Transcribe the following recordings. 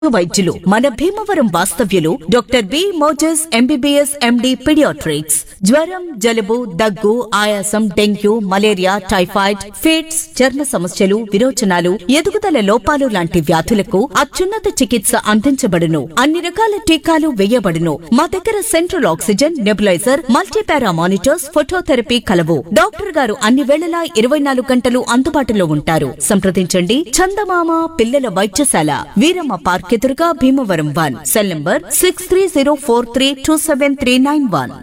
వైద్యులు మన భీమవరం వాస్తవ్యులు doctor B Moses MBBS MD paediatrics జ్వరం జలుబు దగ్గు ఆయాసం డెంగ్యూ మలేరియా టైఫాయిడ్ ఫిట్స్ చర్మ సమస్యలు విరోచనాలు ఎదుగుదల లోపాలు లాంటి వ్యాధులకు అత్యున్నత చికిత్స అందించబడును అన్ని రకాల టీకాలు వేయబడును మా దగ్గర central oxygen nebuliser multipara monitors phototherapy కలవు డాక్టర్ గారు అన్ని వేళలా ఇరవై నాలుగు గంటలు అందుబాటులో ఉంటారు సంప్రదించండి చందమామ పిల్లల వైద్యశాల వీరమ్మ పార్క్ ఎదురుగా Bhimavaram one cell number six three zero four three two seven three nine one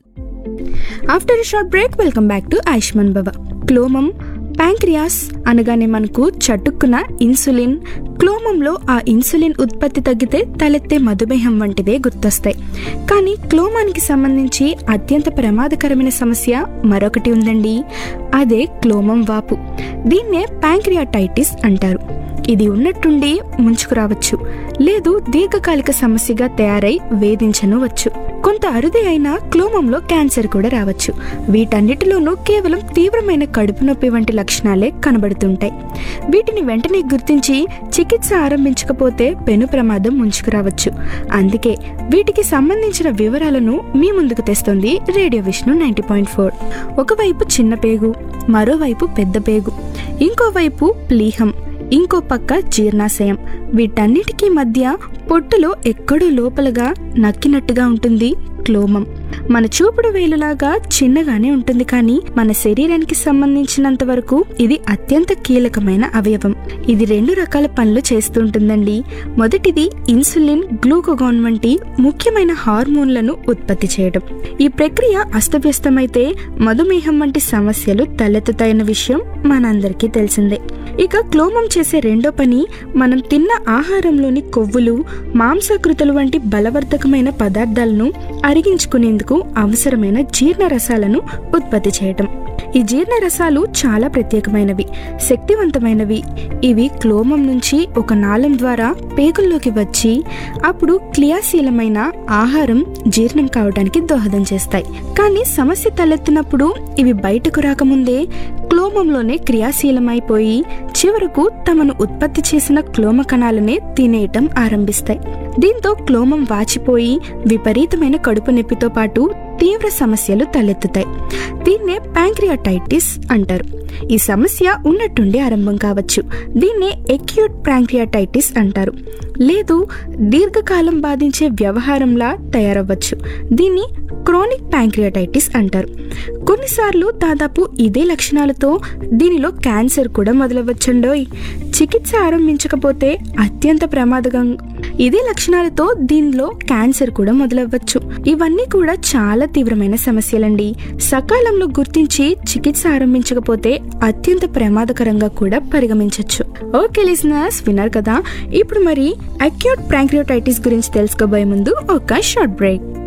after short break welcome back to Ayushman Bhava క్లోమం ప్యాంక్రియాస్ అనగానే మనకు చటుక్కున ఇన్సులిన్ క్లోమంలో ఆ ఇన్సులిన్ ఉత్పత్తి తగ్గితే తలెత్తే మధుమేహం వంటివే గుర్తొస్తాయి కానీ క్లోమానికి సంబంధించి అత్యంత ప్రమాదకరమైన సమస్య మరొకటి ఉందండి అదే క్లోమం వాపు దీన్నే ప్యాంక్రియాటైటిస్ అంటారు ఇది ఉన్నట్టుండి ముంచుకు రావచ్చు లేదు దీర్ఘకాలిక సమస్యగా తయారై వేధించనువచ్చు కొంత అరుదే అయిన క్లోమంలో క్యాన్సర్ కూడా రావచ్చు వీటన్నిటిలోనూ కేవలం తీవ్రమైన కడుపు నొప్పి వంటి లక్షణాలే కనబడుతుంటాయి వీటిని వెంటనే గుర్తించి చికిత్స ఆరంభించకపోతే పెను ప్రమాదం ముంచుకు రావచ్చు అందుకే వీటికి సంబంధించిన వివరాలను మీ ముందుకు తెస్తుంది radio Vishnu ninety point four ఒకవైపు చిన్న పేగు మరోవైపు పెద్ద పేగు ఇంకోవైపు ప్లీహం ఇంకో పక్క జీర్ణాశయం వీటన్నిటికీ మధ్య పొట్టులో ఎక్కడో లోపలగా నక్కినట్టుగా ఉంటుంది క్లోమం మన చూపుడు వేలులాగా చిన్నగానే ఉంటుంది కానీ మన శరీరానికి సంబంధించినంత వరకు ఇది అత్యంత కీలకమైన అవయవం ఇది రెండు రకాల పనులు చేస్తుంటుందండి మొదటిది ఇన్సులిన్ గ్లూకోగాన్ వంటి ముఖ్యమైన హార్మోన్లను ఉత్పత్తి చేయడం ఈ ప్రక్రియ అస్తవ్యస్తమైతే మధుమేహం వంటి సమస్యలు తలెత్తుతాయన్న విషయం మనందరికీ తెలిసిందే ఇక క్లోమం చేసే రెండో పని మనం తిన్న ఆహారంలోని కొవ్వులు మాంసాకృతులు వంటి బలవర్ధకమైన పదార్థాలను అరిగించుకునేందుకు అవసరమైన జీర్ణ రసాలను ఉత్పత్తి చేయటం ఈ జీర్ణ రసాలు చాలా ప్రత్యేకమైనవి శక్తివంతమైనవి ఇవి క్లోమం నుంచి ఒక నాళం ద్వారా పేగుల్లోకి వచ్చి అప్పుడు క్రియాశీలమైన ఆహారం జీర్ణం కావడానికి దోహదం చేస్తాయి కానీ సమస్య తలెత్తినప్పుడు ఇవి బయటకు రాకముందే క్లోమంలోనే క్రియాశీలమైపోయి చివరకు తమను ఉత్పత్తి చేసిన క్లోమ కణాలనే తినేయటం ఆరంభిస్తాయి దీంతో క్లోమం వాచిపోయి విపరీతమైన కడుపు నొప్పితో పాటు తీవ్ర సమస్యలు తలెత్తుతాయి దీన్నే ప్యాంక్రియాటైటిస్ అంటారు ఈ సమస్య ఉన్నట్టుండి ఆరంభం కావచ్చు దీన్నే ఎక్యూట్ ప్యాంక్రియాటైటిస్ అంటారు లేదు దీర్ఘకాలం బాధించే వ్యవహారంలా తయారవ్వచ్చు దీన్ని క్రోనిక్ ప్యాంక్రియాటైటిస్ అంటారు కొన్నిసార్లు దాదాపు ఇదే లక్షణాలతో దీనిలో క్యాన్సర్ కూడా మొదలవ్వచ్చండోయ్ చికిత్స ఆరంభించకపోతే అత్యంత ప్రమాదకం ఇదే లక్షణాలతో దీనిలో క్యాన్సర్ కూడా మొదలవ్వచ్చు ఇవన్నీ కూడా చాలా తీవ్రమైన సమస్యలండి సకాలంలో గుర్తించి చికిత్స ఆరంభించకపోతే అత్యంత ప్రమాదకరంగా కూడా పరిగణించవచ్చు ఓకే లిసనర్స్ విన్నారు కదా ఇప్పుడు మరి అక్యూట్ ప్రాంక్రియోటైటిస్ గురించి తెలుసుకోబోయే ముందు ఒక షార్ట్ బ్రేక్